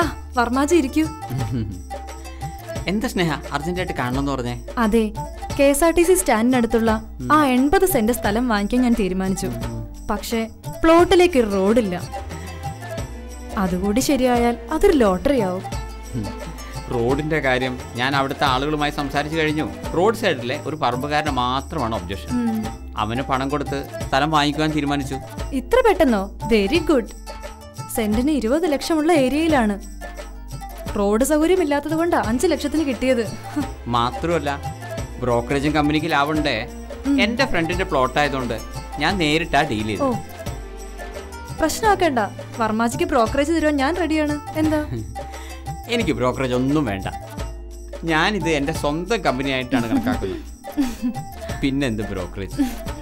ആ വർമാജി ഇരിക്കൂ എന്താ സ്നേഹ അർജന്റായിട്ട് കാണണമെന്ന് പറഞ്ഞേ അതെ K S R T C സ്റ്റാൻഡിനടുത്തുള്ള ആ എൺപത് സെന്റ് സ്ഥലം വാങ്ങിക്കാൻ ഞാൻ തീരുമാനിച്ചു പക്ഷേ പ്ലോട്ടിലേക്ക് ഒരു റോഡില്ല അതുകൂടി ശരിയായാൽ അതൊരു ലോട്ടറി ആവും ഉം. റോഡിന്റെ കാര്യം ഞാൻ അവിടുത്തെ ആളുകളുമായി സംസാരിച്ചു കഴിഞ്ഞു റോഡ് സൈഡിലെ ഒരു പറമ്പുകാരന് മാത്രമാണ് ഒബ്ജക്ഷൻ ഉം. അവന് പണം കൊടുത്ത് സ്ഥലം വാങ്ങിക്കുവാൻ തീരുമാനിച്ചു ഇത്ര പെട്ടെന്നോ വെരി ഗുഡ് സെന്റിന് ഇരുപത് ലക്ഷമുള്ള ഏരിയയിലാണ് റോഡ് സൗകര്യമില്ലാത്തത് കൊണ്ട് അഞ്ചു ലക്ഷത്തിന് കിട്ടിയത് ഹ്, മാത്രമല്ല ബ്രോക്കറേജും കമ്പനിക്ക് ലാഭമുണ്ടേ എന്റെ ഫ്രണ്ടിന്റെ പ്ലോട്ട് ആയതുകൊണ്ട് ഞാൻ നേരിട്ടാ ഡീൽ ഓ ചെയ്തു പ്രശ്നമാക്കണ്ട വർമാജിക്ക് ബ്രോക്കറേജ് തരുവാൻ ഞാൻ റെഡിയാണ് എന്താ എനിക്ക് ബ്രോക്കറേജ് ഒന്നും വേണ്ട ഞാനിത് എൻ്റെ സ്വന്തം കമ്പനിയായിട്ടാണ് കണക്കാക്കുന്നത് പിന്നെന്ത് ബ്രോക്കറേജ്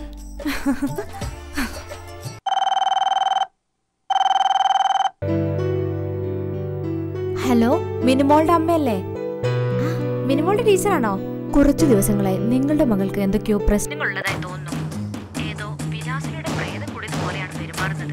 ഹലോ മിനിമോളുടെ അമ്മയല്ലേ ആ, മിനിമോളുടെ ടീച്ചറാണോ കുറച്ചു ദിവസങ്ങളായി നിങ്ങളുടെ മകൾക്ക് എന്തൊക്കെയോ പ്രശ്നങ്ങളുള്ളതായി തോന്നുന്നു ഏതോ വിലാസിനിയുടെ പ്രേതം കുടിയത് പോലെയാണ് പെരുമാറുന്നത്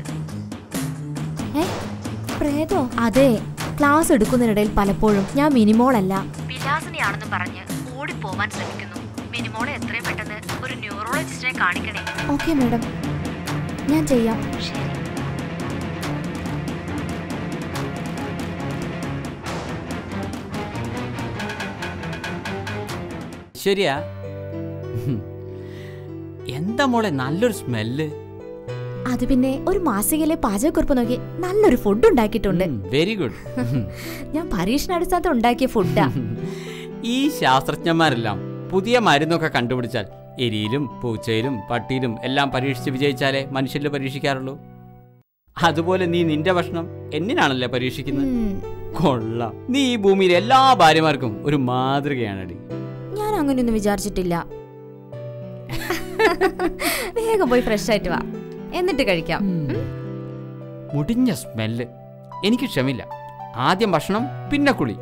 പ്രേതോ അതെ ക്ലാസ് എടുക്കുന്നതിനിടയിൽ പലപ്പോഴും ഞാൻ മിനിമോളല്ല വിലാസിനിയാണെന്ന് പറഞ്ഞ് ഓടിപ്പോവാൻ ശ്രമിക്കുന്നു മിനിമോളെ എത്രയും പെട്ടെന്ന് ഒരു ന്യൂറോളജിസ്റ്റിനെ കാണിക്കണേ ഓക്കെ മാഡം ഞാൻ ചെയ്യാം ശരി ശരിയാ ഹും. എന്താ മോളെ നല്ലൊരു സ്മെല്ല് അത് പിന്നെ ഒരു മാസികയിലെ പാചകക്കുറിപ്പ് നോക്കി നല്ലൊരു ഫുഡ് ഉണ്ടാക്കിയിട്ടുണ്ട് വെരി ഗുഡ് ഞാൻ പരീക്ഷണാടിസ്ഥാനത്ത് ഉണ്ടാക്കിയ ഫുഡാ ഈ ശാസ്ത്രജ്ഞന്മാരെല്ലാം പുതിയ മരുന്നൊക്കെ കണ്ടുപിടിച്ചാൽ എലിയിലും പൂച്ചയിലും പട്ടിയിലും എല്ലാം പരീക്ഷിച്ച് വിജയിച്ചാലേ മനുഷ്യരിൽ പരീക്ഷിക്കാറുള്ളൂ അതുപോലെ നീ നിന്റെ ഭക്ഷണം എന്നിനാണല്ലേ പരീക്ഷിക്കുന്നത് ഉം, കൊള്ളാം നീ ഈ ഭൂമിയിലെ എല്ലാ ഭാര്യമാർക്കും ഒരു മാതൃകയാണടി ഞാൻ അങ്ങനെയൊന്നും വിചാരിച്ചിട്ടില്ല വേഗം പോയി ഫ്രഷ് ആയിട്ട് വാ എന്നിട്ട് കഴിക്കാം ഉം. മുടിഞ്ഞ സ്മെല്ല് എനിക്ക് ക്ഷമില്ല ആദ്യം ഭക്ഷണം പിന്നെ കുളി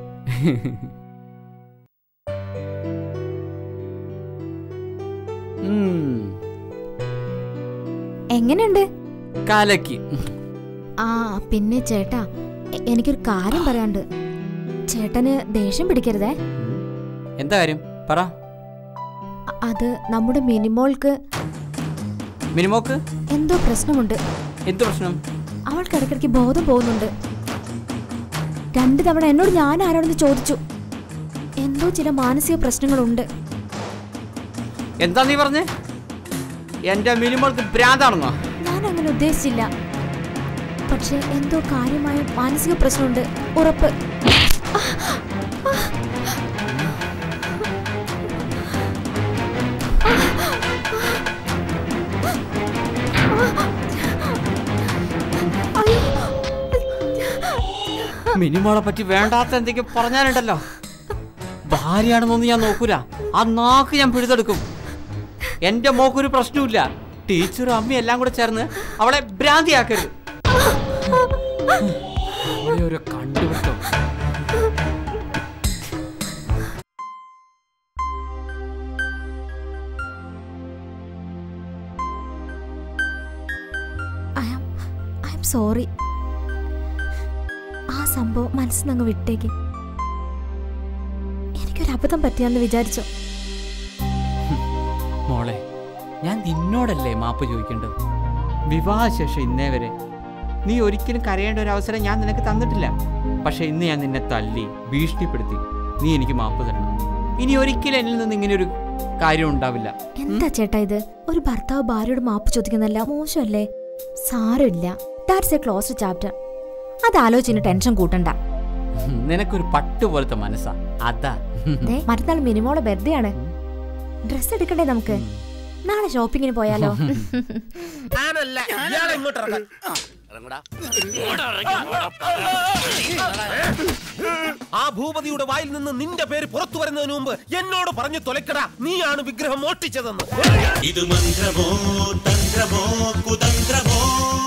ഉം, എങ്ങനെയുണ്ട് കലക്കി ആ പിന്നെ ചേട്ടാ എ- എനിക്കൊരു കാര്യം പറയാണ്ട് ചേട്ടന് ദേഷ്യം പിടിക്കരുതേ എന്താ കാര്യം പറ അ- അത് നമ്മുടെ മിനിമോൾക്ക് മിനിമോക്ക് എന്തോ പ്രശ്നമുണ്ട് എന്ത് പ്രശ്നം അവൾക്ക് ഇടയ്ക്കിടയ്ക്ക് ബോധം പോകുന്നുണ്ട് രണ്ടു തവണ എന്നോട് ഞാൻ ആരാണെന്ന് ചോദിച്ചു എന്തോ ചില മാനസിക പ്രശ്നങ്ങളുണ്ട് എന്താ നീ പറഞ്ഞേ എന്റെ മിനിമോൾക്ക് ഭ്രാന്താണെന്നോ ഞാൻ അങ്ങനെ ഉദ്ദേശിച്ചില്ല പക്ഷെ എന്തോ കാര്യമായ മാനസിക പ്രശ്നമുണ്ട് ഉറപ്പ് മിനിമോളെ പറ്റി വേണ്ടാത്ത എന്തെങ്കിലും പറഞ്ഞാലുണ്ടല്ലോ ഭാര്യയാണെന്നൊന്നും ഞാൻ നോക്കൂല ആ നാക്ക് ഞാൻ പിഴുതെടുക്കും എന്റെ മോക്കൊരു പ്രശ്നമില്ല ടീച്ചറും അമ്മയും എല്ലാം കൂടെ ചേർന്ന് അവളെ ഭ്രാന്തിയാക്കരുത് ഓരോരോ കണ്ടുപിടുത്തം I am I am sorry ആ സംഭവം മനസ്സിൽ നിന്ന് വിട്ടേക്ക് എനിക്കൊരു അബദ്ധം പറ്റിയാന്ന് വിചാരിച്ചോ മോളെ ഞാൻ നിന്നോടല്ലേ മാപ്പ് ചോദിക്കേണ്ടത് വിവാഹശേഷം ഇന്നേ വരെ നീ ഒരിക്കലും കരയേണ്ട ഒരു അവസരം ഞാൻ നിനക്ക് തന്നിട്ടില്ല പക്ഷെ ഇന്ന് ഞാൻ നിന്നെ തല്ലി ഭീഷണിപ്പെടുത്തി നീ എനിക്ക് മാപ്പ് തരണം ഇനി ഒരിക്കലും എന്നിൽ നിന്ന് ഇങ്ങനെ ഒരു കാര്യം ഉണ്ടാവില്ല എന്താ ചേട്ടാ ഇത് ഒരു ഭർത്താവ് ഭാര്യയോട് മാപ്പ് ചോദിക്കുന്നല്ല മോശമല്ലേ സാരമില്ല ദാറ്റ്സ് എ ക്ലോസ് ചാപ്റ്റർ അത് ആലോചിച്ചിന് ടെൻഷൻ കൂട്ടണ്ട നിനക്കൊരു പട്ട് പോലത്തെ മനസ്സാ അതാ ദേ, മറ്റന്നാൾ മിനിമോളെ ബർത്ത്ഡേ ആണ് ഡ്രസ് എടുക്കണ്ടേ നമുക്ക് നാളെ ഷോപ്പിങ്ങിന് പോയാലോ ഞാനല്ല ഇയാളെ ഇങ്ങോട്ട് ഇറങ്ങാൻ ആ ഭൂപതിയുടെ വായിൽ നിന്ന് നിന്റെ പേര് പുറത്തു വരുന്നതിന് മുമ്പ് എന്നോട് പറഞ്ഞു തൊലക്കടാ നീയാണ് വിഗ്രഹം മോഷ്ടിച്ചതെന്ന് ഇത് മന്ത്രമോ തന്ത്രമോ കുതന്ത്രമോ